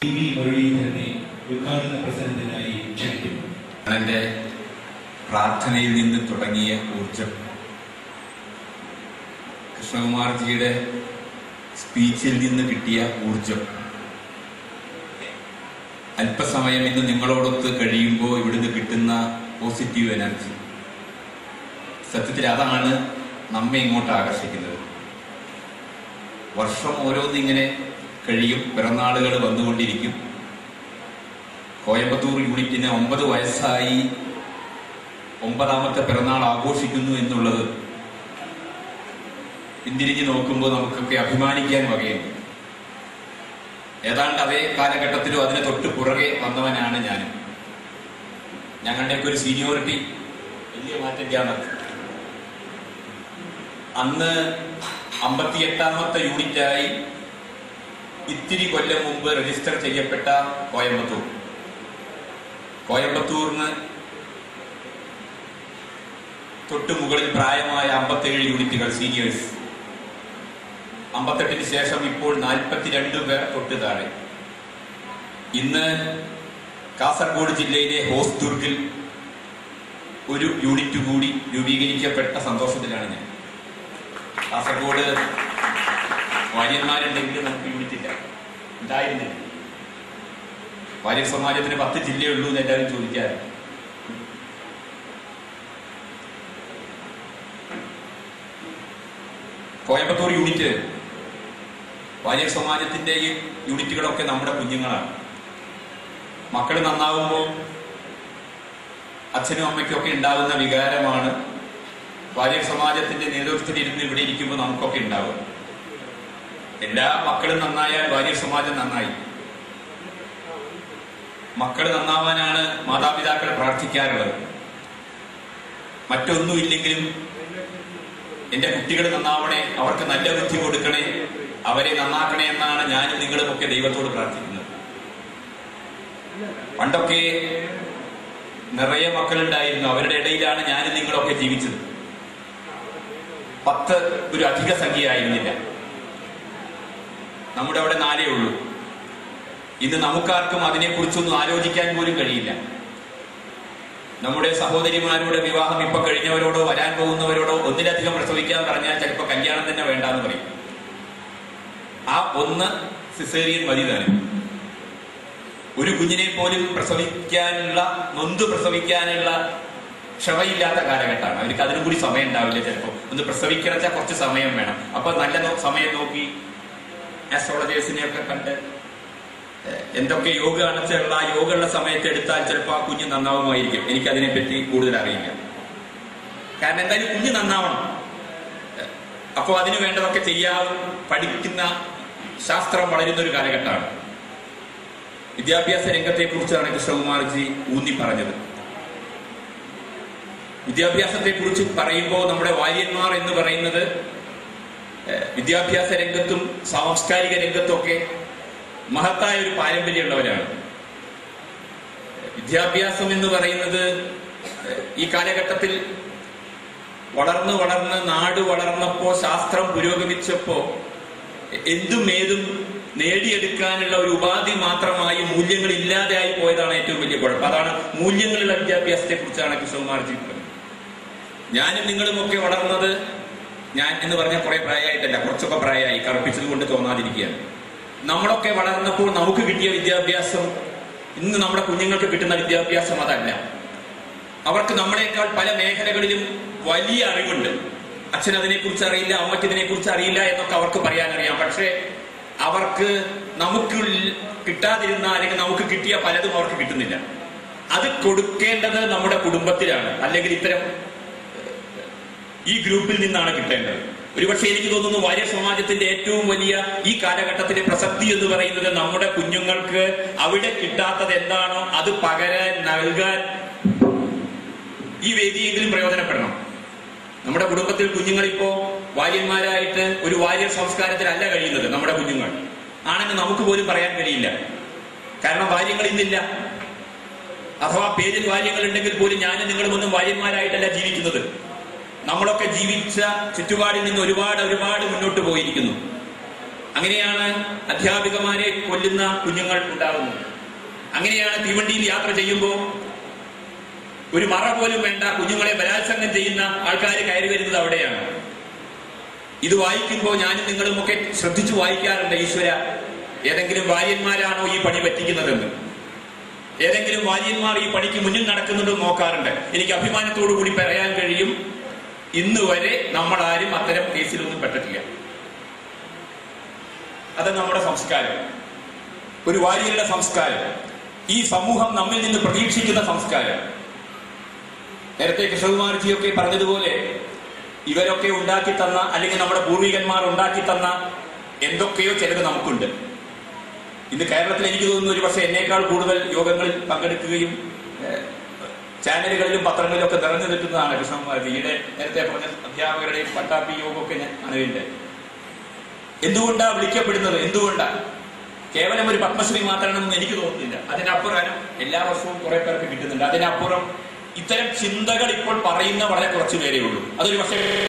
T V മുരളീധരനെ ഉദ്ഘാടന പ്രസംഗത്തിനായി ക്ഷണിക്കുന്നു എൻ്റെ പ്രാർത്ഥനയിൽ നിന്ന് തുടങ്ങിയ ഊർജം കൃഷ്ണകുമാർജിയുടെ സ്പീച്ചിൽ നിന്ന് കിട്ടിയ ഊർജം അല്പസമയം ഇന്ന് നിങ്ങളോടൊത്ത് കഴിയുമ്പോൾ ഇവിടുന്ന് കിട്ടുന്ന പോസിറ്റീവ് എനർജി സത്യത്തിൽ അതാണ് നമ്മെ ഇങ്ങോട്ട് ആകർഷിക്കുന്നത് വർഷം ഓരോന്നിങ്ങനെ കഴിയും പിറന്നാളുകൾ വന്നുകൊണ്ടിരിക്കും കോയമ്പത്തൂർ യൂണിറ്റിന് ഒമ്പത് വയസ്സായി ഒമ്പതാമത്തെ പിറന്നാൾ ആഘോഷിക്കുന്നു എന്നുള്ളത് പിന്തിരിഞ്ഞ് നോക്കുമ്പോൾ നമുക്കൊക്കെ അഭിമാനിക്കാൻ വകയുണ്ട് ഏതാണ്ട് അതേ കാലഘട്ടത്തിലും അതിന് തൊട്ട് പുറകെ വന്നവനാണ് ഞാനും ഞങ്ങളുടെയൊക്കെ ഒരു സീനിയോറിറ്റി വലിയ മാറ്റത്തിലാണ് അന്ന് അമ്പത്തിയെട്ടാമത്തെ യൂണിറ്റായി ഇത്തിരി കൊല്ലം മുമ്പ് രജിസ്റ്റർ ചെയ്യപ്പെട്ട കോയമ്പത്തൂർ കോയമ്പത്തൂരിന് തൊട്ട് മുകളിൽ പ്രായമായ അമ്പത്തേഴ് യൂണിറ്റുകൾ സീനിയേഴ്സ് അമ്പത്തെട്ടിന് ശേഷം ഇപ്പോൾ നാൽപ്പത്തിരണ്ട് പേർ തൊട്ട് താഴെ ഇന്ന് കാസർഗോഡ് ജില്ലയിലെ ഹോസ്ദുർഗിൽ ഒരു യൂണിറ്റ് കൂടി രൂപീകരിക്കപ്പെട്ട സന്തോഷത്തിലാണ് ഞാൻ കാസർഗോഡ് വാര്യന്മാരുണ്ടെങ്കിൽ നമുക്ക് യൂണിറ്റ് ഇല്ല ഉണ്ടായിരുന്നില്ല വാര്യർ സമാജത്തിന് പത്ത് ജില്ലയേ ഉള്ളൂ എന്ന് എല്ലാവരും ചോദിക്കാറ് കോയമ്പത്തൂർ യൂണിറ്റ് വാര്യർ സമാജത്തിന്റെ ഈ യൂണിറ്റുകളൊക്കെ നമ്മുടെ കുഞ്ഞുങ്ങളാണ് മക്കൾ നന്നാവുമ്പോൾ അച്ഛനും അമ്മയ്ക്കും ഒക്കെ ഉണ്ടാകുന്ന വികാരമാണ് വാര്യർ സമാജത്തിന്റെ നേതൃത്വത്തിൽ ഇരുന്ന് ഇവിടെ ഇരിക്കുമ്പോൾ നമുക്കൊക്കെ ഉണ്ടാവും എല്ലാ മക്കളും നന്നായാൽ വാര്യർ സമാജം നന്നായി മക്കൾ നന്നാവാനാണ് മാതാപിതാക്കൾ പ്രാർത്ഥിക്കാറുള്ളത് മറ്റൊന്നുമില്ലെങ്കിലും എന്റെ കുട്ടികൾ നന്നാവണേ അവർക്ക് നല്ല ബുദ്ധി കൊടുക്കണേ അവരെ നന്നാക്കണേ എന്നാണ് ഞാനും നിങ്ങളും ഒക്കെ ദൈവത്തോട് പ്രാർത്ഥിക്കുന്നത് പണ്ടൊക്കെ നിറയെ മക്കളുണ്ടായിരുന്നു അവരുടെ ഇടയിലാണ് ഞാനും നിങ്ങളൊക്കെ ജീവിച്ചത് പത്ത് ഒരു അധിക സംഖ്യ ആയിരുന്നില്ല നമ്മുടെ അവിടെ നാലേ ഉള്ളൂ ഇന്ന് നമുക്കാർക്കും അതിനെക്കുറിച്ചൊന്നും ആലോചിക്കാൻ പോലും കഴിയില്ല നമ്മുടെ സഹോദരിമാരുടെ വിവാഹം ഇപ്പൊ കഴിഞ്ഞവരോടോ വരാൻ പോകുന്നവരോടോ ഒന്നിലധികം പ്രസവിക്കാൻ പറഞ്ഞാൽ ചിലപ്പോൾ കല്യാണം തന്നെ വേണ്ടാന്ന് പറയും ആ ഒന്ന് സിസേറിയൻ മതി തന്നെ ഒരു കുഞ്ഞിനെ പോലും പ്രസവിക്കാനുള്ള നൊന്ത് പ്രസവിക്കാനുള്ള ക്ഷമയില്ലാത്ത കാലഘട്ടമാണ് അവർക്ക് അതിനും കൂടി സമയം ഉണ്ടാവില്ല ചിലപ്പോൾ ഒന്ന് പ്രസവിക്കണച്ച കുറച്ച് സമയം വേണം അപ്പൊ നല്ല നോ- സമയം നോക്കി ആസ്ട്രോളജേഴ്സിനെ ഒക്കെ കണ്ട് ഏഹ്, എന്തൊക്കെ യോഗ അണച്ചുള്ള ആ യോഗമുള്ള സമയത്ത് എടുത്താൽ ചിലപ്പോൾ ആ കുഞ്ഞ് നന്നാവുമായിരിക്കും എനിക്ക് അതിനെപ്പറ്റി കൂടുതൽ അറിയില്ല കാരണം എന്തായാലും കുഞ്ഞ് നന്നാവണം ഏഹ്, അപ്പോൾ അതിന് വേണ്ടതൊക്കെ ചെയ്യാൻ പഠിക്കുന്ന ശാസ്ത്രം വളരുന്ന ഒരു കാലഘട്ടമാണ് വിദ്യാഭ്യാസ രംഗത്തെ കുറിച്ചാണ് കൃഷ്ണകുമാർജി ഊന്നി പറഞ്ഞത് വിദ്യാഭ്യാസത്തെ കുറിച്ച് പറയുമ്പോൾ നമ്മുടെ വാര്യന്മാർ എന്ന് പറയുന്നത് ഏഹ്, വിദ്യാഭ്യാസ രംഗത്തും സാംസ്കാരിക രംഗത്തും മഹത്തായ ഒരു പാരമ്പര്യമുള്ളവരാണ് വിദ്യാഭ്യാസം എന്ന് പറയുന്നത് ഏഹ്, ഈ കാലഘട്ടത്തിൽ വളർന്ന് വളർന്ന് നാട് വളർന്നപ്പോ ശാസ്ത്രം പുരോഗമിച്ചപ്പോ എന്തും ഏതും നേടിയെടുക്കാനുള്ള ഒരു ഉപാധി മാത്രമായി മൂല്യങ്ങൾ ഇല്ലാതെയായി പോയതാണ് ഏറ്റവും വലിയ കുഴപ്പം അതാണ് മൂല്യങ്ങളുള്ള വിദ്യാഭ്യാസത്തെ കുറിച്ചാണ് കൃഷ്ണകുമാർജി പറഞ്ഞത് ഞാനും നിങ്ങളും ഒക്കെ വളർന്നത് ഞാൻ എന്ന് പറഞ്ഞ കുറെ പ്രായമായിട്ടല്ല കുറച്ചൊക്കെ പ്രായമായി കറുപ്പിച്ചത് കൊണ്ട് തോന്നാതിരിക്കുകയാണ് നമ്മളൊക്കെ വളർന്നപ്പോൾ നമുക്ക് കിട്ടിയ വിദ്യാഭ്യാസം ഇന്ന് നമ്മുടെ കുഞ്ഞുങ്ങൾക്ക് കിട്ടുന്ന വിദ്യാഭ്യാസം അതല്ല അവർക്ക് നമ്മളെക്കാൾ പല മേഖലകളിലും വലിയ അറിവുണ്ട് അച്ഛൻ അതിനെക്കുറിച്ച് അറിയില്ല അമ്മയ്ക്ക് ഇതിനെക്കുറിച്ച് അറിയില്ല എന്നൊക്കെ അവർക്ക് പറയാനറിയാം പക്ഷേ അവർക്ക് നമുക്ക് കിട്ടാതിരുന്ന അല്ലെങ്കിൽ നമുക്ക് കിട്ടിയ പലതും അവർക്ക് കിട്ടുന്നില്ല അത് കൊടുക്കേണ്ടത് നമ്മുടെ കുടുംബത്തിലാണ് അല്ലെങ്കിൽ ഇത്തരം ഈ ഗ്രൂപ്പിൽ നിന്നാണ് കിട്ടേണ്ടത് ഒരുപക്ഷെ എനിക്ക് തോന്നുന്നു വാര്യ സമാജത്തിന്റെ ഏറ്റവും വലിയ ഈ കാലഘട്ടത്തിന്റെ പ്രസക്തി എന്ന് പറയുന്നത് നമ്മുടെ കുഞ്ഞുങ്ങൾക്ക് അവിടെ കിട്ടാത്തത് എന്താണോ അത് പകരാൻ നൽകാൻ ഈ വേദിയെങ്കിലും പ്രയോജനപ്പെടണം നമ്മുടെ കുടുംബത്തിൽ കുഞ്ഞുങ്ങൾ ഇപ്പോ വാര്യന്മാരായിട്ട് ഒരു വാര്യർ സംസ്കാരത്തിലല്ല കഴിയുന്നത് നമ്മുടെ കുഞ്ഞുങ്ങൾ ആണെന്ന് നമുക്ക് പോലും പറയാൻ കഴിയില്ല കാരണം വാര്യങ്ങൾ ഇന്നില്ല അഥവാ പേരിൽ വാര്യങ്ങൾ ഉണ്ടെങ്കിൽ പോലും ഞാനും നിങ്ങളും ഒന്നും വാര്യന്മാരായിട്ടല്ല ജീവിക്കുന്നത് നമ്മളൊക്കെ ജീവിച്ച ചുറ്റുപാടിൽ നിന്ന് ഒരുപാട് ഒരുപാട് മുന്നോട്ട് പോയിരിക്കുന്നു അങ്ങനെയാണ് അധ്യാപികമാരെ കൊല്ലുന്ന കുഞ്ഞുങ്ങൾ ഉണ്ടാകുന്നത് അങ്ങനെയാണ് തീവണ്ടിയിൽ യാത്ര ചെയ്യുമ്പോൾ ഒരു മറ പോലും വേണ്ട കുഞ്ഞുങ്ങളെ ബലാത്സംഗം ചെയ്യുന്ന ആൾക്കാർ കയറി വരുന്നത് അവിടെയാണ് ഇത് വായിക്കുമ്പോൾ ഞാനും നിങ്ങളും ഒക്കെ ശ്രദ്ധിച്ചു വായിക്കാറുണ്ട് ഈശ്വര ഏതെങ്കിലും വാര്യന്മാരാണോ ഈ പണി പറ്റിക്കുന്നതെന്ന് ഏതെങ്കിലും വാര്യന്മാർ ഈ പണിക്ക് മുന്നിൽ നടക്കുന്നുണ്ടോ എന്ന് നോക്കാറുണ്ട് എനിക്ക് അഭിമാനത്തോടു കൂടി പറയാൻ കഴിയും ഇന്ന് വരെ നമ്മൾ ആരും അത്തരം കേസിലൊന്നും പെട്ടിട്ടില്ല അത് നമ്മുടെ സംസ്കാരം ഒരു വാര്യരുടെ സംസ്കാരം ഈ സമൂഹം നമ്മിൽ നിന്ന് പ്രതീക്ഷിക്കുന്ന സംസ്കാരം നേരത്തെ കൃഷ്ണകുമാർജിയൊക്കെ പറഞ്ഞതുപോലെ ഇവരൊക്കെ ഉണ്ടാക്കി തന്ന അല്ലെങ്കിൽ നമ്മുടെ പൂർവികന്മാർ ഉണ്ടാക്കി തന്ന എന്തൊക്കെയോ ചിലത് നമുക്കുണ്ട് ഇന്ന് കേരളത്തിൽ എനിക്ക് തോന്നുന്നു ഒരു പക്ഷേ എന്നേക്കാൾ കൂടുതൽ യോഗങ്ങളിൽ പങ്കെടുക്കുകയും ഏഹ്, ചാനലുകളിലും പത്രങ്ങളിലും ഒക്കെ നിറഞ്ഞു നിൽക്കുന്നതാണ് കൃഷ്ണകുമാർജി ഈയിടെ നേരത്തെ പറഞ്ഞ അധ്യാപകരുടെയും പട്ടാപ്പി യോഗമൊക്കെ ഞാൻ അറിവിന്റെ എന്തുകൊണ്ടാ വിളിക്കപ്പെടുന്നത് എന്തുകൊണ്ടാ കേവലം ഒരു പത്മശ്രീ മാത്രമാണെന്ന് എനിക്ക് തോന്നുന്നില്ല അതിനപ്പുറം എല്ലാ വർഷവും കുറെ പേർക്ക് കിട്ടുന്നുണ്ട് അതിനപ്പുറം ഇത്തരം ചിന്തകൾ ഇപ്പോൾ പറയുന്ന വളരെ കുറച്ചു പേരേ ഉള്ളൂ അതൊരു പക്ഷേ